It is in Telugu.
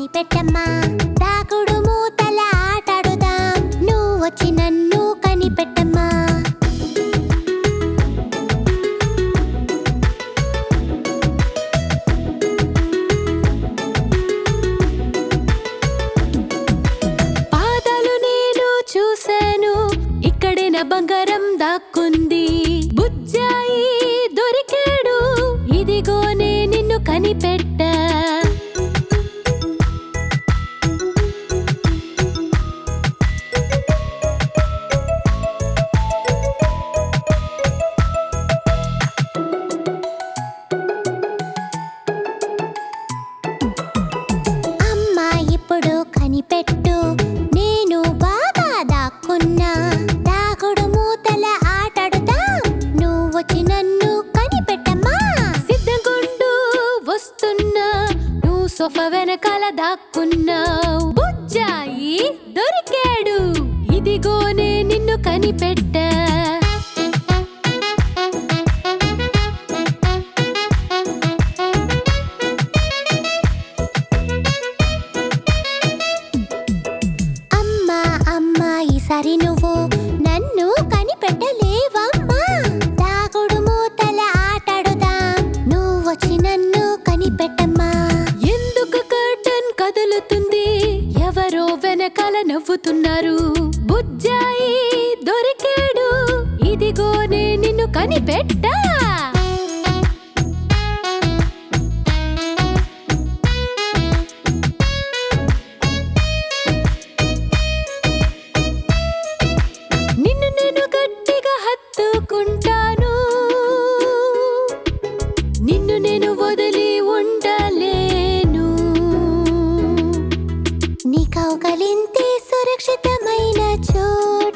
కనిపెట్టమ్మా దాగుడు మూతల ఆటాడుదాం నువ్వు వచ్చి నన్ను కనిపెట్టమ్మా పాదాలు నేను చూశాను ఇక్కడే నా బంగారం దాక్కుంది బుజ్జాయి దొరికాడు ఇదిగోనే నిన్ను కనిపెట్టా అమ్మా ఇప్పుడు కనిపెట్టు నేను బాగా దాక్కున్నా దాగుడు మూతల ఆటాడుదాం నువ్వు వచ్చి నన్ను కనిపెట్టమ్మా సిద్ధంగుండు వస్తున్నా నువ్వు సోఫా వెనకాల దాక్కున్నావు బుజ్జాయి దొరికాడు ఇదిగోనే నిన్ను కనిపెట్టా అమ్మా అమ్మా ఈసారి నువ్వు నన్ను కనిపెట్టలేవమ్మా దాగుడు మూతల ఆటాడుదాం నువ్వు వచ్చి నన్ను కనిపెట్టమ్మా ఎందుకు కర్టన్ కదులుతుంది ఎవరో వెనకాల నవ్వుతున్నారు బుజ్జాయి దొరికాడు ఇదిగోనే నిన్ను కనిపెట్టా నిన్ను నేను గట్టిగా హత్తుకుంటాను నిన్ను నేను వదిలి ఉండలేను నీ కౌగలింతే సురక్షితమైన చోటు